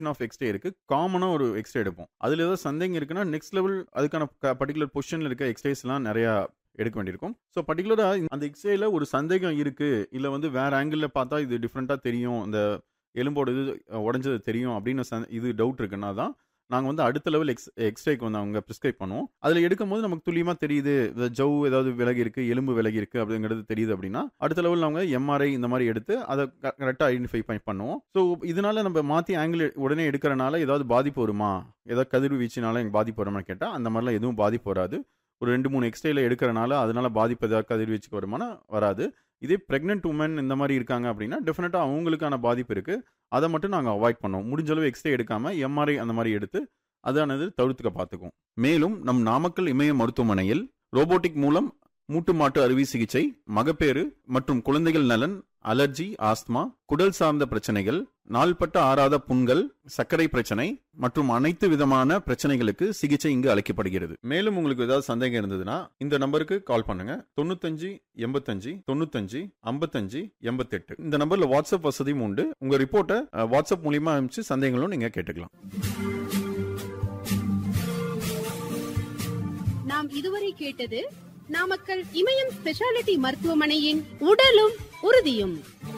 of x ray இருக்கு காமனா ஒரு எக்ஸ்ரே எடுப்போம் அதுல ஏதாவது சந்தேகம் இருக்குன்னா நெக்ஸ்ட் லெவல் அதுக்கான பர்டிகுலர் பொசிஷன்ல இருக்க எக்ஸ்ரேஸ்லாம் நிறைய எடுக்க வேண்டியிருக்கும் ஸோ பர்டிகுலராக அந்த எக்ஸ்ரேல ஒரு சந்தேகம் இருக்கு இல்லை வந்து வேற ஆங்கிளில் பார்த்தா இது டிஃப்ரெண்ட்டாக தெரியும் இந்த எலும்போட இது உடஞ்சது தெரியும் அப்படின்னு சந்த- இது டவுட் இருக்குன்னா தான் நாங்கள் வந்து அடுத்த லெவல் எக்ஸ் எக்ஸ்ரேக்கு வந்து அவங்க ப்ரிஸ்கிரைப் பண்ணுவோம் அதில் எடுக்கும்போது நமக்கு துல்லியமாக தெரியுது இந்த ஜவ் ஏதாவது விலகி இருக்கு எலும்பு விலகி இருக்கு அப்படிங்கிறது தெரியுது அப்படின்னா அடுத்த லெவலில் அவங்க எம்ஆர்ஐ இந்த மாதிரி எடுத்து அதை கரெக்டாக ஐடென்டிஃபை பண்ணி பண்ணுவோம் ஸோ இதனால நம்ம மாற்றி ஆங்கிள் உடனே எடுக்கிறனால ஏதாவது பாதிப்பு வருமா ஏதாவது கதிர்வீச்சினால எனக்கு பாதிப்பு வருமான்னு கேட்டால் அந்த மாதிரிலாம் எதுவும் பாதிப்பு வராது ஒரு ரெண்டு மூணு எக்ஸ்ரேல எடுக்கிறனால அதனால பாதிப்பு ஏதாவது கதிர்வீச்சுக்கு வருமானா வராது இதே பிரெக்னென்ட் உமன் இந்த மாதிரி இருக்காங்க அப்படின்னா டெஃபினட்டாக அவங்களுக்கான பாதிப்பு இருக்கு அதை மட்டும் நாங்கள் அவாய்ட் பண்ணோம் முடிஞ்ச அளவு எக்ஸ்ரே எடுக்காம எம்ஆர்ஐ அந்த மாதிரி எடுத்து அதானது தவிர்த்துக்க பார்த்துக்குவோம் மேலும் நம் நாமக்கல் இமய மருத்துவமனையில் ரோபோட்டிக் மூலம் மூட்டு மாட்டு அறுவை சிகிச்சை மகப்பேறு மற்றும் குழந்தைகள் நலன் அலர்ஜி ஆஸ்துமா குடல் சார்ந்த பிரச்சனைகள் நாள்பட்ட ஆறாத புண்கள் சர்க்கரை பிரச்சனை மற்றும் அனைத்து விதமான பிரச்சனைகளுக்கு சிகிச்சை இங்கு அளிக்கப்படுகிறது மேலும் உங்களுக்கு ஏதாவது சந்தேகம் இருந்ததுன்னா இந்த நம்பருக்கு கால் பண்ணுங்க தொண்ணூத்தஞ்சு எண்பத்தஞ்சு தொண்ணூத்தஞ்சு ஐம்பத்தஞ்சு எண்பத்தெட்டு இந்த நம்பர்ல வாட்ஸ்அப் வசதியும் உண்டு உங்க ரிப்போர்ட்டை அஹ், வாட்ஸ்அப் மூலியமா அனுப்பிச்சு சந்தேகங்களும் நீங்க கேட்டுக்கலாம் நாம் இதுவரை கேட்டது நாமக்கல் இமயம் ஸ்பெஷாலிட்டி மருத்துவமனையின் உடலும் உறுதியும்